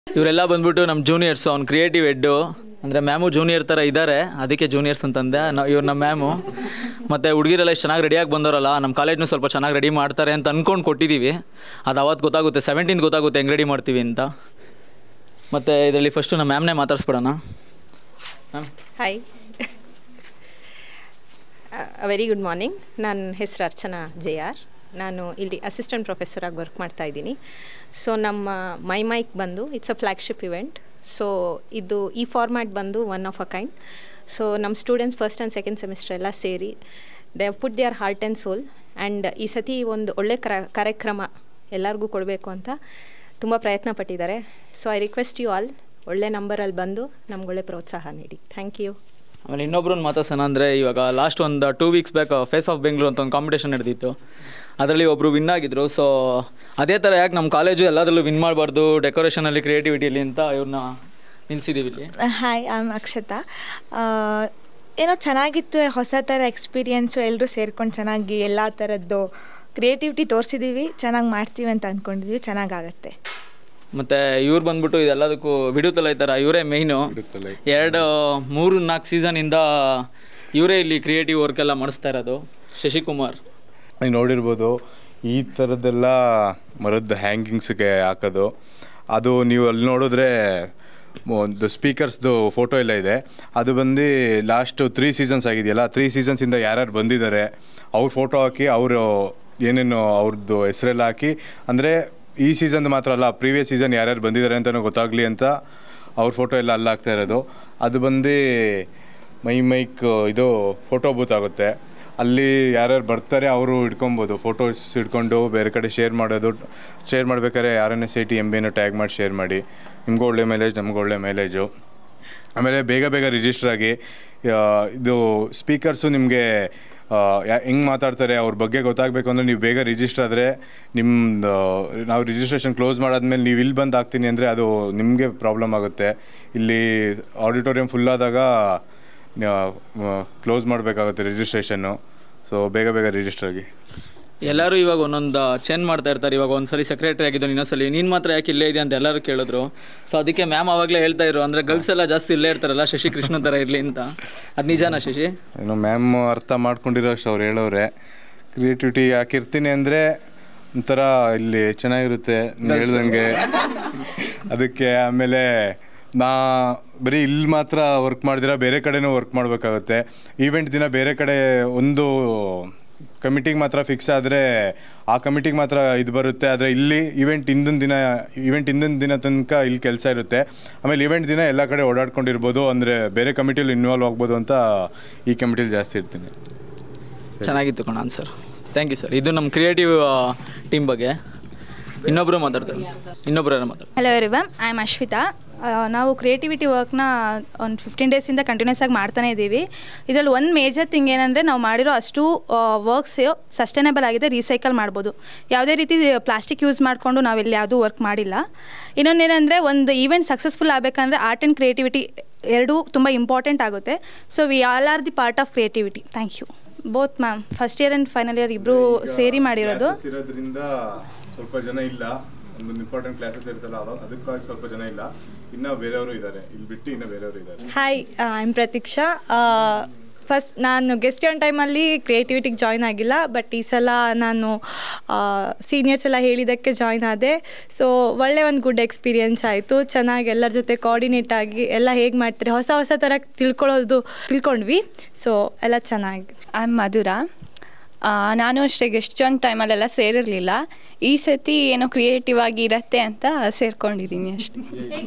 ಇವರೆಲ್ಲ ಬಂದ್ಬಿಟ್ಟು ನಮ್ಮ ಜೂನಿಯರ್ಸು ಅವ್ನು ಕ್ರಿಯೇಟಿವ್ ಹೆಡ್ಡು ಅಂದರೆ ಮ್ಯಾಮು ಜೂನಿಯರ್ ಥರ ಇದ್ದಾರೆ ಅದಕ್ಕೆ ಜೂನಿಯರ್ಸ್ ಅಂತಂದೆ ನಾವು ಇವ್ರು ನಮ್ಮ ಮ್ಯಾಮು ಮತ್ತು ಹುಡುಗಿರೆಲ್ಲ ಎಷ್ಟು ಚೆನ್ನಾಗಿ ರೆಡಿಯಾಗಿ ಬಂದವರಲ್ಲ ನಮ್ಮ ಕಾಲೇಜ್ನು ಸ್ವಲ್ಪ ಚೆನ್ನಾಗಿ ರೆಡಿ ಮಾಡ್ತಾರೆ ಅಂತ ಅಂದ್ಕೊಂಡು ಕೊಟ್ಟಿದ್ದೀವಿ ಅದು ಅವತ್ತು ಗೊತ್ತಾಗುತ್ತೆ ಸೆವೆಂಟೀನ್ ಗೊತ್ತಾಗುತ್ತೆ ಹೆಂಗೆ ರೆಡಿ ಮಾಡ್ತೀವಿ ಅಂತ ಮತ್ತು ಇದರಲ್ಲಿ ಫಸ್ಟು ನಮ್ಮ ಮ್ಯಾಮ್ನೇ ಮಾತಾಡ್ಸ್ಬಿಡೋಣ ma'am hi very good morning ನನ್ನ ಹೆಸರು ಅರ್ಚನಾ ಜೆ ಆರ್ ನಾನು ಇಲ್ಲಿ ಅಸಿಸ್ಟೆಂಟ್ ಪ್ರೊಫೆಸರಾಗಿ ವರ್ಕ್ ಮಾಡ್ತಾ ಇದ್ದೀನಿ ಸೊ ನಮ್ಮ ಮೈ ಮೈಕ್ ಬಂದು it's a flagship event so ಇದು ಈ ಫಾರ್ಮ್ಯಾಟ್ ಬಂದು one of a kind so ನಮ್ಮ students first and second semester ಎಲ್ಲ ಸೇರಿ they have put their heart and soul and ಈ ಸತಿ ಒಂದು ಒಳ್ಳೆ ಕರ ಕಾರ್ಯಕ್ರಮ ಎಲ್ಲರಿಗೂ ಕೊಡಬೇಕು ಅಂತ ತುಂಬ ಪ್ರಯತ್ನ ಪಟ್ಟಿದ್ದಾರೆ so I request you all ಒಳ್ಳೆ ನಂಬರಲ್ಲಿ ಬಂದು ನಮ್ಗೊಳ್ಳೆ ಪ್ರೋತ್ಸಾಹ ನೀಡಿ ಥ್ಯಾಂಕ್ ಯು ಆಮೇಲೆ ಇನ್ನೊಬ್ರನ್ನ ಮಾತಾಡ್ಸೋಣ ಅಂದರೆ ಇವಾಗ ಲಾಸ್ಟ್ ಒಂದು two weeks back face of Bengaluru ಅಂತ ಒಂದು ಕಾಂಪಿಟೇಷನ್ ನಡೆದಿತ್ತು ಅದರಲ್ಲಿ ಒಬ್ಬರು ವಿನ್ ಆಗಿದ್ರು ಸೊ ಅದೇ ಥರ ಯಾಕೆ ನಮ್ಮ ಕಾಲೇಜು ಎಲ್ಲದರಲ್ಲೂ ವಿನ್ ಮಾಡಬಾರ್ದು ಡೆಕೋರೇಷನಲ್ಲಿ ಕ್ರಿಯೇಟಿವಿಟಿಲಿ ಅಂತ ಇವ್ರನ್ನ ನಿಲ್ಸಿದ್ದೀವಿ ಇಲ್ಲಿ ಹಾಯ್ ಐ ಆಮ್ ಅಕ್ಷತಾ ಆ, ಏನೋ ಚೆನ್ನಾಗಿತ್ತು ಹೊಸ ಥರ ಎಕ್ಸ್ಪೀರಿಯೆನ್ಸು ಎಲ್ಲರೂ ಸೇರ್ಕೊಂಡು ಚೆನ್ನಾಗಿ ಎಲ್ಲ ಥರದ್ದು ಕ್ರಿಯೇಟಿವಿಟಿ ತೋರಿಸಿದ್ದೀವಿ ಚೆನ್ನಾಗಿ ಮಾಡ್ತೀವಿ ಅಂತ ಅಂದ್ಕೊಂಡಿದ್ದೀವಿ ಚೆನ್ನಾಗಾಗತ್ತೆ ಮತ್ತು ಇವ್ರು ಬಂದ್ಬಿಟ್ಟು ಇದೆಲ್ಲದಕ್ಕೂ ಬಿಡುತ್ತಲ್ಲ ಈ ಥರ ಇವರೇ ಮೇಯ್ನು ಎರಡು ಮೂರು ನಾಲ್ಕು ಸೀಸನಿಂದ ಇವರೇ ಇಲ್ಲಿ ಕ್ರಿಯೇಟಿವ್ ವರ್ಕ್ ಎಲ್ಲ ಮಾಡಿಸ್ತಾ ಇರೋದು ಶಶಿಕುಮಾರ್ ನೀವು ನೋಡಿರ್ಬೋದು ಈ ಥರದ್ದೆಲ್ಲ ಮರದ ಹ್ಯಾಂಗಿಂಗ್ಸ್ಗೆ ಹಾಕೋದು ಅದು ನೀವು ಅಲ್ಲಿ ನೋಡಿದ್ರೆ ಒಂದು ಸ್ಪೀಕರ್ಸ್ದು ಫೋಟೋ ಎಲ್ಲ ಇದೆ ಅದು ಬಂದು ಲಾಸ್ಟು ತ್ರೀ ಸೀಸನ್ಸ್ ಆಗಿದೆಯಲ್ಲ ತ್ರೀ ಸೀಸನ್ಸಿಂದ ಯಾರ್ಯಾರು ಬಂದಿದ್ದಾರೆ ಅವ್ರ ಫೋಟೋ ಹಾಕಿ ಅವರು ಏನೇನು ಅವ್ರದ್ದು ಹೆಸರೆಲ್ಲ ಹಾಕಿ ಅಂದರೆ ಈ ಸೀಸನ್ ಮಾತ್ರ ಅಲ್ಲ ಪ್ರೀವಿಯಸ್ ಸೀಸನ್ ಯಾರ್ಯಾರು ಬಂದಿದ್ದಾರೆ ಅಂತಲೂ ಗೊತ್ತಾಗಲಿ ಅಂತ ಅವ್ರ ಫೋಟೋ ಎಲ್ಲ ಅಲ್ಲಿ ಹಾಕ್ತಾ ಇರೋದು ಅದು ಬಂದು ಮೈ ಮೈಕ್ ಇದು ಫೋಟೋ ಬೂತ್ ಆಗುತ್ತೆ ಅಲ್ಲಿ ಯಾರ್ಯಾರು ಬರ್ತಾರೆ ಅವರು ಇಟ್ಕೊಬೋದು ಫೋಟೋಸ್ ಇಟ್ಕೊಂಡು ಬೇರೆ ಕಡೆ ಶೇರ್ ಮಾಡೋದು ಶೇರ್ ಮಾಡ್ಬೇಕಾದ್ರೆ R N S I T M ಬಿನ ಟ್ಯಾಗ್ ಮಾಡಿ ಶೇರ್ ಮಾಡಿ ನಿಮ್ಗೂ ಒಳ್ಳೆ ಮೈಲೇಜ್ ನಮಗೂ ಒಳ್ಳೆ ಮೈಲೇಜು ಆಮೇಲೆ ಬೇಗ ಬೇಗ ರಿಜಿಸ್ಟರ್ ಆಗಿ ಆ, ಇದು ಸ್ಪೀಕರ್ಸು ನಿಮಗೆ ಹೆಂಗೆ ಮಾತಾಡ್ತಾರೆ ಅವ್ರ ಬಗ್ಗೆ ಗೊತ್ತಾಗಬೇಕು ಅಂದರೆ ನೀವು ಬೇಗ ರಿಜಿಸ್ಟರ್ ಆದರೆ ನಿಮ್ಮದು ನಾವು ರಿಜಿಸ್ಟ್ರೇಷನ್ ಕ್ಲೋಸ್ ಮಾಡಾದ್ಮೇಲೆ ನೀವು ಇಲ್ಲಿ ಬಂದು ಹಾಕ್ತೀನಿ ಅಂದರೆ ಅದು ನಿಮಗೆ ಪ್ರಾಬ್ಲಮ್ ಆಗುತ್ತೆ ಇಲ್ಲಿ ಆಡಿಟೋರಿಯಂ ಫುಲ್ ಆದಾಗ ಕ್ಲೋಸ್ ಮಾಡಬೇಕಾಗುತ್ತೆ ರಿಜಿಸ್ಟ್ರೇಷನ್ನು ಸೊ ಬೇಗ ಬೇಗ ರಿಜಿಸ್ಟರ್ ಆಗಿ ಎಲ್ಲರೂ ಇವಾಗ ಒಂದೊಂದು ಚೇಂಜ್ ಮಾಡ್ತಾ ಇರ್ತಾರೆ ಇವಾಗ ಒಂದ್ಸಲಿ ಸೆಕ್ರೆಟರಿ ಆಗಿದ್ದು ಇನ್ನೊಂದ್ಸಲಿ ನೀನು ಮಾತ್ರ ಯಾಕೆ ಇಲ್ಲೇ ಇದೆ ಅಂತ ಎಲ್ಲರೂ ಕೇಳಿದ್ರು ಸೊ ಅದಕ್ಕೆ ಮ್ಯಾಮ್ ಆವಾಗಲೇ ಹೇಳ್ತಾ ಇದ್ರು ಅಂದರೆ ಗರ್ಲ್ಸ್ ಎಲ್ಲ ಜಾಸ್ತಿ ಇಲ್ಲೇ ಇರ್ತಾರಲ್ಲ ಶಶಿ ಕೃಷ್ಣ ಥರ ಇರಲಿ ಅಂತ ಅದು ನಿಜಾನಾ ಶಶಿ ಏನು ಮ್ಯಾಮ್ ಅರ್ಥ ಮಾಡ್ಕೊಂಡಿರೋ ಅಷ್ಟು ಅವ್ರು ಹೇಳೋರೆ ಕ್ರಿಯೇಟಿವಿಟಿ ಯಾಕಿರ್ತೀನಿ ಅಂದರೆ ಒಂಥರ ಇಲ್ಲಿ ಚೆನ್ನಾಗಿರುತ್ತೆ ನೀವ್ ಹೇಳ್ದಂಗೆ ಅದಕ್ಕೆ ಆಮೇಲೆ ನಾ ಬರೀ ಇಲ್ಲಿ ಮಾತ್ರ ವರ್ಕ್ ಮಾಡಿದಿರ ಬೇರೆ ಕಡೆನೂ ವರ್ಕ್ ಮಾಡಬೇಕಾಗುತ್ತೆ ಈವೆಂಟ್ ದಿನ ಬೇರೆ ಕಡೆ ಒಂದು ಕಮಿಟಿಗೆ ಮಾತ್ರ ಫಿಕ್ಸ್ ಆದರೆ ಆ ಕಮಿಟಿಗೆ ಮಾತ್ರ ಇದು ಬರುತ್ತೆ ಆದರೆ ಇಲ್ಲಿ ಇವೆಂಟ್ ಹಿಂದಿನ ದಿನ ಇವೆಂಟ್ ಹಿಂದಿನ ದಿನ ತನಕ ಇಲ್ಲಿ ಕೆಲಸ ಇರುತ್ತೆ ಆಮೇಲೆ ಇವೆಂಟ್ ದಿನ ಎಲ್ಲ ಕಡೆ ಓಡಾಡ್ಕೊಂಡಿರ್ಬೋದು ಅಂದರೆ ಬೇರೆ ಕಮಿಟಿಲಿ ಇನ್ವಾಲ್ವ್ ಆಗ್ಬೋದು ಅಂತ ಈ ಕಮಿಟಿಲಿ ಜಾಸ್ತಿ ಇರ್ತೀನಿ ಚೆನ್ನಾಗಿತ್ತು ಕಣ ಸರ್ ಥ್ಯಾಂಕ್ ಯು ಸರ್ ಇದು ನಮ್ಮ ಕ್ರಿಯೇಟಿವ್ ಟೀಮ್ ಬಗ್ಗೆ ಇನ್ನೊಬ್ಬರು ಮಾತಾಡ್ತಾರೆ ಇನ್ನೊಬ್ಬರು ಯಾರು ಮಾತಾಡ್ತಾರೆ hello everyone I am Ashwitha ಆ, ನಾವು ಕ್ರಿಯೇಟಿವಿಟಿ ವರ್ಕ್ನ ಒಂದು ಫಿಫ್ಟೀನ್ ಡೇಸಿಂದ ಕಂಟಿನ್ಯೂಸ್ ಆಗಿ ಮಾಡ್ತಾನೆ ಇದ್ದೀವಿ ಇದರಲ್ಲಿ ಒಂದು ಮೇಜರ್ ಥಿಂಗ್ ಏನಂದರೆ ನಾವು ಮಾಡಿರೋ ಅಷ್ಟು ವರ್ಕ್ಸ್ ಸಸ್ಟೈನಬಲ್ ಆಗಿದೆ ರೀಸೈಕಲ್ ಮಾಡ್ಬೋದು ಯಾವುದೇ ರೀತಿ ಪ್ಲಾಸ್ಟಿಕ್ ಯೂಸ್ ಮಾಡಿಕೊಂಡು ನಾವಿಲ್ಲಿ ಯಾವುದೂ ವರ್ಕ್ ಮಾಡಿಲ್ಲ ಇನ್ನೊಂದೇನೆಂದರೆ ಒಂದು ಈವೆಂಟ್ ಸಕ್ಸಸ್ಫುಲ್ ಆಗಬೇಕಂದ್ರೆ ಆರ್ಟ್ ಆ್ಯಂಡ್ ಕ್ರಿಯೇಟಿವಿಟಿ ಎರಡೂ ತುಂಬ ಇಂಪಾರ್ಟೆಂಟ್ ಆಗುತ್ತೆ so we all are the part of creativity thank you both ma'am first year and final year ಇಬ್ಬರು ಸೇರಿ ಮಾಡಿರೋದು Classes ಇರೋದ್ರಿಂದ ಸ್ವಲ್ಪ ಜನ ಇಲ್ಲ ಒಂದು ಇಂಪಾರ್ಟೆಂಟ್ ಕ್ಲಾಸಸ್ ಇರ್ತಲ್ಲ ಅವಾಗ ಅದಕ್ಕಾಗಿ ಸ್ವಲ್ಪ ಜನ ಇಲ್ಲ ಇನ್ನ ಬೇರೆಯವರು ಇದ್ದಾರೆ ಇಲ್ಲಿ ಬಿಟ್ಟು ಇನ್ನ ಬೇರೆಯವರು ಇದ್ದಾರೆ hi I am Prateeksha first ನಾನು ಗೆಸ್ಟ್ ಆನ್ ಟೈಮಲ್ಲಿ ಕ್ರಿಯೇಟಿವಿಟಿಗೆ ಜಾಯ್ನ್ ಆಗಿಲ್ಲ ಬಟ್ ಈ ಸಲ ನಾನು ಸೀನಿಯರ್ಸ್ ಎಲ್ಲ ಹೇಳಿದ್ದಕ್ಕೆ ಜಾಯ್ನ್ ಆದೆ ಸೊ ಒಳ್ಳೆ ಒಂದು ಗುಡ್ ಎಕ್ಸ್ಪೀರಿಯನ್ಸ್ ಆಯಿತು ಚೆನ್ನಾಗಿ ಎಲ್ಲರ ಜೊತೆ ಕೋಆರ್ಡಿನೇಟ್ ಆಗಿ ಎಲ್ಲ ಹೇಗೆ ಮಾಡ್ತಾರೆ ಹೊಸ ಹೊಸ ಥರ ತಿಳ್ಕೊಳ್ಳೋದು ತಿಳ್ಕೊಂಡ್ವಿ ಸೊ ಎಲ್ಲ ಚೆನ್ನಾಗಿ ಐ ಆಮ್ ಮಧುರ ಆ, ನಾನು ಅಷ್ಟೇ ಗೆಸ್ಟ್ ಜಾನ್ ಟೈಮಲ್ಲೆಲ್ಲ ಸೇರಿರಲಿಲ್ಲ ಈ ಸತಿ ಏನೋ ಕ್ರಿಯೇಟಿವ್ ಆಗಿ ಇರತ್ತೆ ಅಂತ ಸೇರ್ಕೊಂಡಿದ್ದೀನಿ ಅಷ್ಟೇ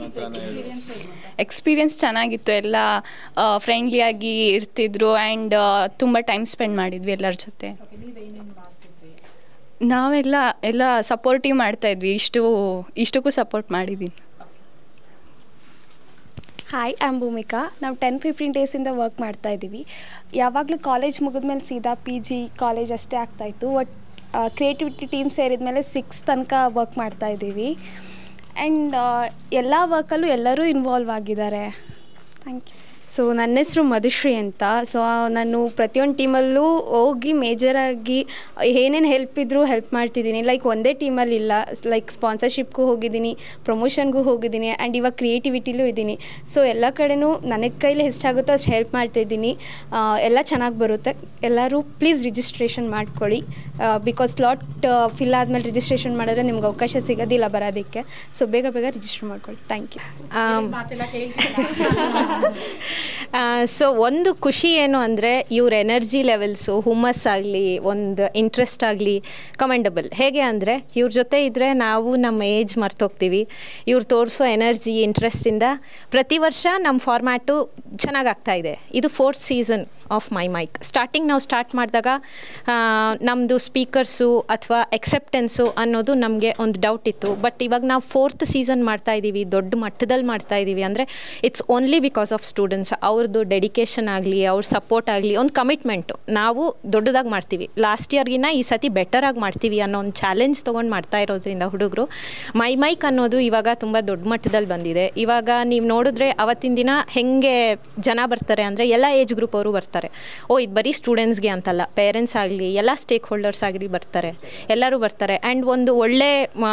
ಎಕ್ಸ್ಪೀರಿಯನ್ಸ್ ಚೆನ್ನಾಗಿತ್ತು ಎಲ್ಲ ಫ್ರೆಂಡ್ಲಿಯಾಗಿ ಇರ್ತಿದ್ರು ಆ್ಯಂಡ್ ತುಂಬ ಟೈಮ್ ಸ್ಪೆಂಡ್ ಮಾಡಿದ್ವಿ ಎಲ್ಲರ ಜೊತೆ ನಾವೆಲ್ಲ ಎಲ್ಲ ಸಪೋರ್ಟಿವ್ ಮಾಡ್ತಾ ಇದ್ವಿ ಇಷ್ಟು ಇಷ್ಟಕ್ಕೂ ಸಪೋರ್ಟ್ ಮಾಡಿದ್ದೀನಿ ಹಾಯ್ ಆಮ್ ಭೂಮಿಕಾ ನಾವು ಟೆನ್ ಫಿಫ್ಟೀನ್ ಡೇಸಿಂದ ವರ್ಕ್ ಮಾಡ್ತಾ ಇದ್ದೀವಿ ಯಾವಾಗಲೂ ಕಾಲೇಜ್ ಮುಗಿದ್ಮೇಲೆ ಸೀದಾ ಪಿ ಜಿ ಕಾಲೇಜ್ ಅಷ್ಟೇ ಆಗ್ತಾಯಿತ್ತು ಒಟ್ ಕ್ರಿಯೇಟಿವಿಟಿ ಟೀಮ್ ಸೇರಿದ್ಮೇಲೆ ಸಿಕ್ಸ್ ತನಕ ವರ್ಕ್ ಮಾಡ್ತಾ ಇದ್ದೀವಿ ಆ್ಯಂಡ್ ಎಲ್ಲ ವರ್ಕಲ್ಲೂ ಎಲ್ಲರೂ ಇನ್ವಾಲ್ವ್ ಆಗಿದ್ದಾರೆ ಥ್ಯಾಂಕ್ ಯು ಸೊ ನನ್ನ ಹೆಸರು ಮಧುಶ್ರೀ ಅಂತ ಸೊ ನಾನು ಪ್ರತಿಯೊಂದು ಟೀಮಲ್ಲೂ ಹೋಗಿ ಮೇಜರಾಗಿ ಏನೇನು ಹೆಲ್ಪ್ ಇದ್ದರೂ ಹೆಲ್ಪ್ ಮಾಡ್ತಿದ್ದೀನಿ ಲೈಕ್ ಒಂದೇ ಟೀಮಲ್ಲಿ ಇಲ್ಲ ಲೈಕ್ ಸ್ಪಾನ್ಸರ್ಶಿಪ್ಗೂ ಹೋಗಿದ್ದೀನಿ ಪ್ರಮೋಷನ್ಗೂ ಹೋಗಿದ್ದೀನಿ ಆ್ಯಂಡ್ ಇವಾಗ ಕ್ರಿಯೇಟಿವಿಟಿಲೂ ಇದ್ದೀನಿ ಸೊ ಎಲ್ಲ ಕಡೆನೂ ನನಗೆ ಕೈಲಿ ಎಷ್ಟಾಗುತ್ತೋ ಅಷ್ಟು ಹೆಲ್ಪ್ ಮಾಡ್ತಾಯಿದ್ದೀನಿ ಎಲ್ಲ ಚೆನ್ನಾಗಿ ಬರುತ್ತೆ ಎಲ್ಲರೂ ಪ್ಲೀಸ್ ರಿಜಿಸ್ಟ್ರೇಷನ್ ಮಾಡ್ಕೊಳ್ಳಿ ಬಿಕಾಸ್ ಸ್ಲಾಟ್ ಫಿಲ್ ಆದಮೇಲೆ ರಿಜಿಸ್ಟ್ರೇಷನ್ ಮಾಡಿದ್ರೆ ನಿಮ್ಗೆ ಅವಕಾಶ ಸಿಗೋದಿಲ್ಲ ಬರೋದಕ್ಕೆ ಸೊ ಬೇಗ ಬೇಗ ರಿಜಿಸ್ಟರ್ ಮಾಡ್ಕೊಳ್ಳಿ ಥ್ಯಾಂಕ್ ಯು ಸೊ ಒಂದು ಖುಷಿ ಏನು ಅಂದರೆ ಇವ್ರ ಎನರ್ಜಿ ಲೆವೆಲ್ಸು ಹುಮ್ಮಸ್ ಆಗಲಿ ಒಂದು ಇಂಟ್ರೆಸ್ಟ್ ಆಗಲಿ ಕಮೆಂಡಬಲ್ ಹೇಗೆ ಅಂದರೆ ಇವ್ರ ಜೊತೆ ಇದ್ದರೆ ನಾವು ನಮ್ಮ ಏಜ್ ಮರ್ತೋಗ್ತೀವಿ ಇವ್ರು ತೋರಿಸೋ ಎನರ್ಜಿ ಇಂಟ್ರೆಸ್ಟಿಂದ ಪ್ರತಿ ವರ್ಷ ನಮ್ಮ ಫಾರ್ಮ್ಯಾಟು ಚೆನ್ನಾಗಿ ಆಗ್ತಾ ಇದೆ ಇದು fourth season of my mic starting ನಾವು ಸ್ಟಾರ್ಟ್ ಮಾಡಿದಾಗ ನಮ್ಮದು ಸ್ಪೀಕರ್ಸು ಅಥವಾ ಎಕ್ಸೆಪ್ಟೆನ್ಸು ಅನ್ನೋದು ನಮಗೆ ಒಂದು ಡೌಟ್ ಇತ್ತು ಬಟ್ ಇವಾಗ ನಾವು ಫೋರ್ತ್ ಸೀಸನ್ ಮಾಡ್ತಾ ಇದ್ದೀವಿ ದೊಡ್ಡ ಮಟ್ಟದಲ್ಲಿ ಮಾಡ್ತಾ ಇದ್ದೀವಿ ಅಂದರೆ it's only because of students ಅವ್ರದ್ದು ಡೆಡಿಕೇಶನ್ ಆಗಲಿ ಅವ್ರ ಸಪೋರ್ಟ್ ಆಗಲಿ ಒಂದು ಕಮಿಟ್ಮೆಂಟು ನಾವು ದೊಡ್ಡದಾಗಿ ಮಾಡ್ತೀವಿ ಲಾಸ್ಟ್ ಇಯರ್ಗಿನ ಈ ಸತಿ ಬೆಟರಾಗಿ ಮಾಡ್ತೀವಿ ಅನ್ನೋ ಒಂದು ಚಾಲೆಂಜ್ ತೊಗೊಂಡು ಮಾಡ್ತಾ ಇರೋದ್ರಿಂದ ಹುಡುಗರು ಮೈ ಮೈಕ್ ಅನ್ನೋದು ಇವಾಗ ತುಂಬ ದೊಡ್ಡ ಮಟ್ಟದಲ್ಲಿ ಬಂದಿದೆ ಇವಾಗ ನೀವು ನೋಡಿದ್ರೆ ಅವತ್ತಿನ ದಿನ ಹೆಂಗೆ ಜನ ಬರ್ತಾರೆ ಅಂದರೆ ಎಲ್ಲ ಏಜ್ ಗ್ರೂಪ್ ಅವರು ಬರ್ತಾರೆ ಓ ಇದು ಬರೀ ಸ್ಟೂಡೆಂಟ್ಸ್ಗೆ ಅಂತಲ್ಲ ಪೇರೆಂಟ್ಸ್ ಆಗಲಿ ಎಲ್ಲ ಸ್ಟೇಕ್ ಹೋಲ್ಡರ್ಸ್ ಆಗಲಿ ಬರ್ತಾರೆ ಎಲ್ಲರೂ ಬರ್ತಾರೆ ಆ್ಯಂಡ್ ಒಂದು ಒಳ್ಳೆ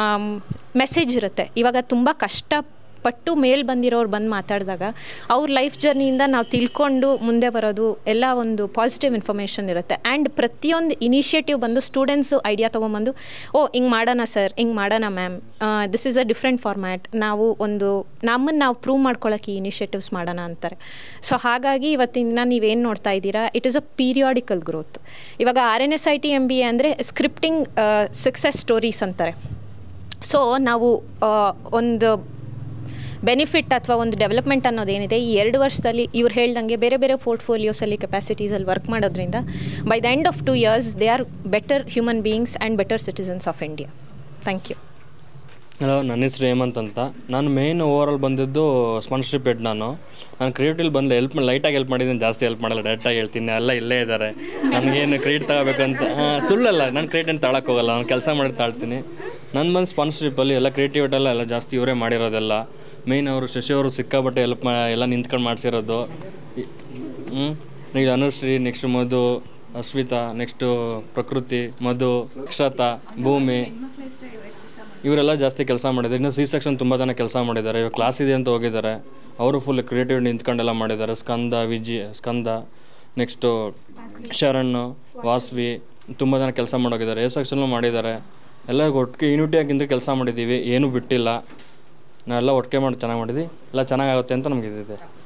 ಮೆಸೇಜ್ ಇರುತ್ತೆ ಇವಾಗ ತುಂಬ ಕಷ್ಟ ಪಟ್ಟು ಮೇಲ್ ಬಂದಿರೋರು ಬಂದು ಮಾತಾಡಿದಾಗ ಅವ್ರ ಲೈಫ್ ಜರ್ನಿಯಿಂದ ನಾವು ತಿಳ್ಕೊಂಡು ಮುಂದೆ ಬರೋದು ಎಲ್ಲ ಒಂದು ಪಾಸಿಟಿವ್ ಇನ್ಫಾರ್ಮೇಷನ್ ಇರುತ್ತೆ ಆ್ಯಂಡ್ ಪ್ರತಿಯೊಂದು ಇನಿಷಿಯೇಟಿವ್ ಬಂದು ಸ್ಟೂಡೆಂಟ್ಸು ಐಡಿಯಾ ತೊಗೊಂಬಂದು ಓ ಹಿಂಗೆ ಮಾಡೋಣ ಸರ್ ಹಿಂಗೆ ಮಾಡೋಣ ma'am this is a different format ನಾವು ಒಂದು ನಮ್ಮನ್ನು ನಾವು ಪ್ರೂವ್ ಮಾಡ್ಕೊಳ್ಳೋಕೆ ಈ ಇನಿಷಿಯೇಟಿವ್ಸ್ ಮಾಡೋಣ ಅಂತಾರೆ ಸೊ ಹಾಗಾಗಿ ಇವತ್ತಿನ ದಿನ ನೀವೇನು ನೋಡ್ತಾ ಇದ್ದೀರಾ it is a periodical growth ಇವಾಗ R N S I T M B A ಅಂದರೆ ಸ್ಕ್ರಿಪ್ಟಿಂಗ್ ಸಕ್ಸಸ್ ಸ್ಟೋರೀಸ್ ಅಂತಾರೆ ಸೊ ನಾವು ಒಂದು ಬೆನಿಫಿಟ್ ಅಥವಾ ಒಂದು ಡೆವಲಪ್ಮೆಂಟ್ ಅನ್ನೋದೇನಿದೆ ಈ ಎರಡು ವರ್ಷದಲ್ಲಿ ಇವ್ರು ಹೇಳ್ದಂಗೆ ಬೇರೆ ಬೇರೆ ಪೋರ್ಟ್ಫೋಲಿಯೋಸಲ್ಲಿ ಕೆಪಾಸಿಟೀಸಲ್ಲಿ ವರ್ಕ್ ಮಾಡೋದ್ರಿಂದ by the end of two years they are better human beings and better citizens of India thank you hello ನನ್ನ ಹೆಸರು ಹೇಮಂತ್ ಅಂತ ನಾನು ಮೇಯ್ನ್ ಓವರಾಲ್ ಬಂದಿದ್ದು ಸ್ಪಾನ್ಸರ್ಶಿಪ್ ಹೆಡ್ ನಾನು ನಾನು ಕ್ರಿಯೇಟಿವ್ ಬಂದು ಹೆಲ್ಪ್ ಲೈಟಾಗಿ ಹೆಲ್ಪ್ ಮಾಡಿದ್ದೀನಿ ಜಾಸ್ತಿ ಹೆಲ್ಪ್ ಮಾಡಲ್ಲ ಡೈರೆಕ್ಟಾಗಿ ಹೇಳ್ತೀನಿ ಎಲ್ಲ ಇಲ್ಲೇ ಇದ್ದಾರೆ ನನಗೇನು ಕ್ರೆಡಿಟ್ ತಗೋಬೇಕಂತ ಹಾಂ ಸುಳ್ಳಲ್ಲ ನಾನು ಕ್ರೆಡಿಟ್ ಏನು ತಾಳಕ್ಕೆ ಹೋಗಲ್ಲ ನಾನು ಕೆಲಸ ಮಾಡಿ ತಾಳ್ತೀನಿ ನನ್ನ ಬಂದು ಸ್ಪಾನ್ಸರ್ಶಿಪ್ಪಲ್ಲಿ ಎಲ್ಲ ಕ್ರಿಯೇಟಿವಿಟೆಲ್ಲ ಎಲ್ಲ ಜಾಸ್ತಿ ಇವರೇ ಮಾಡಿರೋದೆಲ್ಲ ಮೇಯ್ನ್ ಅವರು ಶಶಿ ಅವರು ಸಿಕ್ಕಾಬಟ್ಟೆ ಹೆಲ್ಪ್ ಮಾ ಎಲ್ಲ ನಿಂತ್ಕೊಂಡು ಮಾಡಿಸಿರೋದು ಹ್ಞೂ ಈಗ ಅನುಶ್ರೀ ನೆಕ್ಸ್ಟ್ ಮಧು ಅಶ್ವಿತಾ ನೆಕ್ಸ್ಟು ಪ್ರಕೃತಿ ಮಧು ಅಕ್ಷತಾ ಭೂಮಿ ಇವರೆಲ್ಲ ಜಾಸ್ತಿ ಕೆಲಸ ಮಾಡಿದ್ದಾರೆ ಇನ್ನು ಸಿ ಸೆಕ್ಷನ್ ತುಂಬ ಜನ ಕೆಲಸ ಮಾಡಿದ್ದಾರೆ ಇವಾಗ ಕ್ಲಾಸ್ ಇದೆ ಅಂತ ಹೋಗಿದ್ದಾರೆ ಅವರು ಫುಲ್ ಕ್ರಿಯೇಟಿವ್ ನಿಂತ್ಕೊಂಡೆಲ್ಲ ಮಾಡಿದ್ದಾರೆ ಸ್ಕಂದ ವಿಜಿ ಸ್ಕಂದ ನೆಕ್ಸ್ಟು ಶರಣ್ ವಾಸ್ವಿ ತುಂಬ ಜನ ಕೆಲಸ ಮಾಡೋಗಿದ್ದಾರೆ ಎ ಸೆಕ್ಷನ್ನು ಮಾಡಿದ್ದಾರೆ ಎಲ್ಲ ಒಟ್ಟಿಗೆ ಯೂನಿಟಿಯಾಗಿಂದ ಕೆಲಸ ಮಾಡಿದ್ದೀವಿ ಏನೂ ಬಿಟ್ಟಿಲ್ಲ ನಾವೆಲ್ಲ ಒಟ್ಟಿಗೆ ಮಾಡಿ ಚೆನ್ನಾಗಿ ಮಾಡಿದ್ವಿ ಎಲ್ಲ ಚೆನ್ನಾಗಾಗುತ್ತೆ ಅಂತ ನಮಗಿದಿದೆ